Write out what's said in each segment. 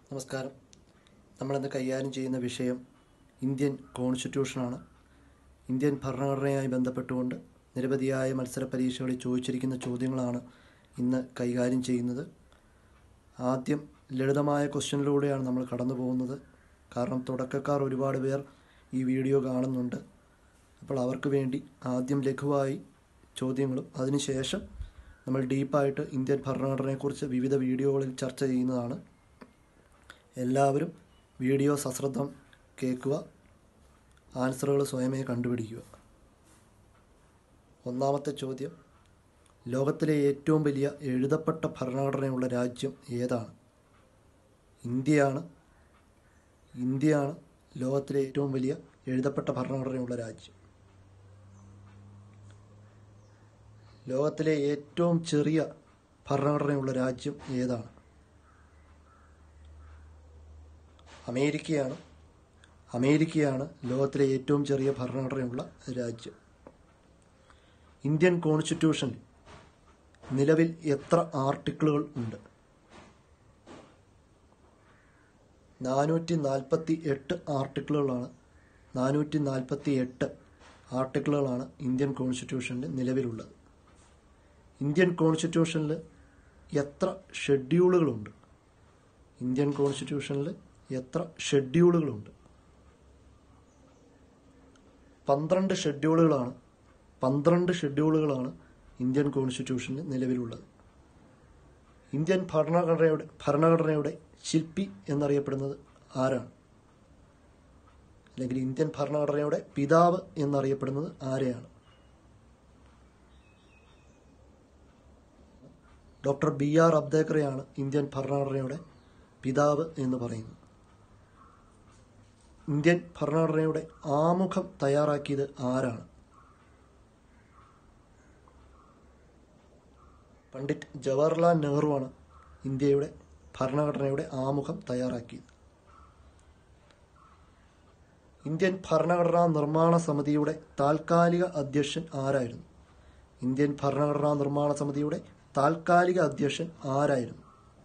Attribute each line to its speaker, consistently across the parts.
Speaker 1: നമസ്കാരം നമ്മളിന്ന് കൈകാര്യം ചെയ്യുന്ന വിഷയം ഇന്ത്യൻ കോൺസ്റ്റിറ്റ്യൂഷനാണ് ഇന്ത്യൻ ഭരണഘടനയുമായി ബന്ധപ്പെട്ടുകൊണ്ട് നിരവധിയായ മത്സര പരീക്ഷകളിൽ ചോദിച്ചിരിക്കുന്ന ചോദ്യങ്ങളാണ് ഇന്ന് കൈകാര്യം ചെയ്യുന്നത് ആദ്യം ലളിതമായ ക്വസ്റ്റ്യനിലൂടെയാണ് നമ്മൾ കടന്നു പോകുന്നത് കാരണം തുടക്കക്കാർ ഒരുപാട് പേർ ഈ വീഡിയോ കാണുന്നുണ്ട് അപ്പോൾ അവർക്ക് വേണ്ടി ആദ്യം ലഘുവായി ചോദ്യങ്ങളും അതിനുശേഷം നമ്മൾ ഡീപ്പായിട്ട് ഇന്ത്യൻ ഭരണഘടനയെക്കുറിച്ച് വിവിധ വീഡിയോകളിൽ ചർച്ച ചെയ്യുന്നതാണ് എല്ലാവരും വീഡിയോ സശ്രദ്ധം കേൾക്കുക ആൻസറുകൾ സ്വയമേ കണ്ടുപിടിക്കുക ഒന്നാമത്തെ ചോദ്യം ലോകത്തിലെ ഏറ്റവും വലിയ എഴുതപ്പെട്ട ഭരണഘടനയുള്ള രാജ്യം ഏതാണ് ഇന്ത്യയാണ് ഇന്ത്യയാണ് ലോകത്തിലെ ഏറ്റവും വലിയ എഴുതപ്പെട്ട ഭരണഘടനയുള്ള രാജ്യം ലോകത്തിലെ ഏറ്റവും ചെറിയ ഭരണഘടനയുള്ള രാജ്യം ഏതാണ് അമേരിക്കയാണ് അമേരിക്കയാണ് ലോകത്തിലെ ഏറ്റവും ചെറിയ ഭരണഘടനയുള്ള രാജ്യം ഇന്ത്യൻ കോൺസ്റ്റിറ്റ്യൂഷനിൽ നിലവിൽ എത്ര ആർട്ടിക്കിളുകൾ ഉണ്ട് നാനൂറ്റി നാൽപ്പത്തി എട്ട് ആർട്ടിക്കിളുകളാണ് നാനൂറ്റി നാൽപ്പത്തി എട്ട് ആർട്ടിക്കിളുകളാണ് ഇന്ത്യൻ കോൺസ്റ്റിറ്റ്യൂഷനിൽ നിലവിലുള്ളത് ഇന്ത്യൻ കോൺസ്റ്റിറ്റ്യൂഷനിൽ എത്ര ഷെഡ്യൂളുകളുണ്ട് ഇന്ത്യൻ കോൺസ്റ്റിറ്റ്യൂഷനിൽ എത്ര ഷെഡ്യൂളുകളുണ്ട് പന്ത്രണ്ട് ഷെഡ്യൂളുകളാണ് പന്ത്രണ്ട് ഷെഡ്യൂളുകളാണ് ഇന്ത്യൻ കോൺസ്റ്റിറ്റ്യൂഷനിൽ നിലവിലുള്ളത് ഇന്ത്യൻ ഭരണഘടനയുടെ ഭരണഘടനയുടെ ശില്പി എന്നറിയപ്പെടുന്നത് ആരാണ് അല്ലെങ്കിൽ ഇന്ത്യൻ ഭരണഘടനയുടെ പിതാവ് എന്നറിയപ്പെടുന്നത് ആരെയാണ് ഡോക്ടർ ബി ആർ അബ്ദേക്കറെയാണ് ഇന്ത്യൻ ഭരണഘടനയുടെ പിതാവ് എന്ന് പറയുന്നത് ഇന്ത്യൻ ഭരണഘടനയുടെ ആമുഖം തയ്യാറാക്കിയത് ആരാണ് പണ്ഡിറ്റ് ജവഹർലാൽ നെഹ്റുവാണ് ഇന്ത്യയുടെ ഭരണഘടനയുടെ ആമുഖം തയ്യാറാക്കിയത് ഇന്ത്യൻ ഭരണഘടനാ നിർമ്മാണ സമിതിയുടെ താൽക്കാലിക അധ്യക്ഷൻ ആരായിരുന്നു ഇന്ത്യൻ ഭരണഘടനാ നിർമ്മാണ സമിതിയുടെ താൽക്കാലിക അധ്യക്ഷൻ ആരായിരുന്നു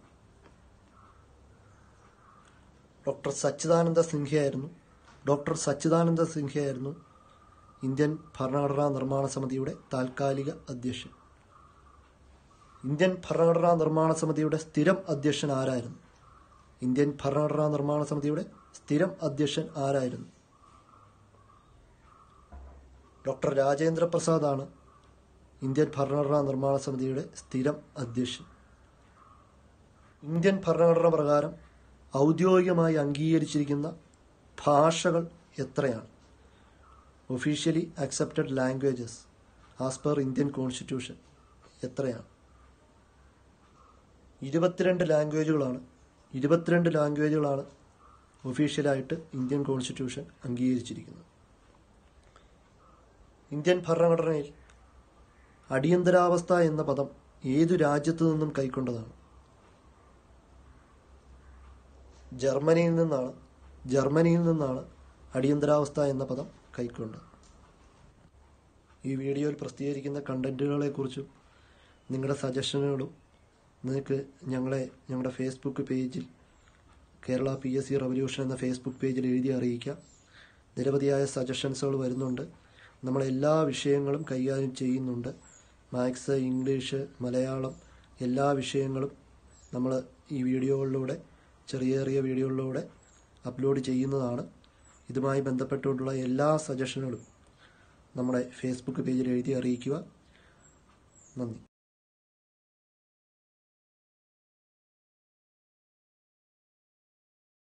Speaker 1: ഡോക്ടർ സച്ചിദാനന്ദ സിൻഹയായിരുന്നു ഡോക്ടർ സച്ചിദാനന്ദ സിൻഹയായിരുന്നു ഇന്ത്യൻ ഭരണഘടനാ നിർമ്മാണ സമിതിയുടെ താൽക്കാലിക അധ്യക്ഷൻ ഇന്ത്യൻ ഭരണഘടനാ നിർമ്മാണ സമിതിയുടെ സ്ഥിരം അധ്യക്ഷൻ ആരായിരുന്നു ഇന്ത്യൻ ഭരണഘടനാ നിർമ്മാണ സമിതിയുടെ സ്ഥിരം അധ്യക്ഷൻ ആരായിരുന്നു ഡോക്ടർ രാജേന്ദ്ര പ്രസാദാണ് ഇന്ത്യൻ ഭരണഘടനാ നിർമ്മാണ സമിതിയുടെ സ്ഥിരം അധ്യക്ഷൻ ഇന്ത്യൻ ഭരണഘടന പ്രകാരം ഔദ്യോഗികമായി അംഗീകരിച്ചിരിക്കുന്ന ഭാഷകൾ എത്രയാണ് officially accepted languages as per Indian constitution എത്രയാണ് ഇരുപത്തിരണ്ട് ലാംഗ്വേജുകളാണ് ഇരുപത്തിരണ്ട് ലാംഗ്വേജുകളാണ് ഒഫീഷ്യലായിട്ട് ഇന്ത്യൻ കോൺസ്റ്റിറ്റ്യൂഷൻ അംഗീകരിച്ചിരിക്കുന്നത് ഇന്ത്യൻ ഭരണഘടനയിൽ അടിയന്തരാവസ്ഥ എന്ന പദം ഏതു രാജ്യത്തു നിന്നും കൈക്കൊണ്ടതാണ് ജർമ്മനിയിൽ നിന്നാണ് ജർമ്മനിയിൽ നിന്നാണ് അടിയന്തരാവസ്ഥ എന്ന പദം കൈക്കൊണ്ടത് ഈ വീഡിയോയിൽ പ്രസിദ്ധീകരിക്കുന്ന കണ്ടന്റുകളെക്കുറിച്ചും നിങ്ങളുടെ സജഷനുകളും നിങ്ങൾക്ക് ഞങ്ങളെ ഞങ്ങളുടെ ഫേസ്ബുക്ക് പേജിൽ Kerala P S C revolution എന്ന ഫേസ്ബുക്ക് പേജിൽ എഴുതി അറിയിക്കാം നിരവധിയായ സജഷൻസുകൾ വരുന്നുണ്ട് നമ്മൾ എല്ലാ വിഷയങ്ങളും കൈകാര്യം ചെയ്യുന്നുണ്ട് മാത്സ് ഇംഗ്ലീഷ് മലയാളം എല്ലാ വിഷയങ്ങളും നമ്മൾ ഈ വീഡിയോകളിലൂടെ ചെറിയ ചെറിയ വീഡിയോകളിലൂടെ അപ്ലോഡ് ചെയ്യുന്നതാണ് ഇതുമായി ബന്ധപ്പെട്ടുകൊണ്ടുള്ള എല്ലാ സജഷനുകളും നമ്മുടെ ഫേസ്ബുക്ക് പേജിൽ എഴുതി അറിയിക്കുക നന്ദി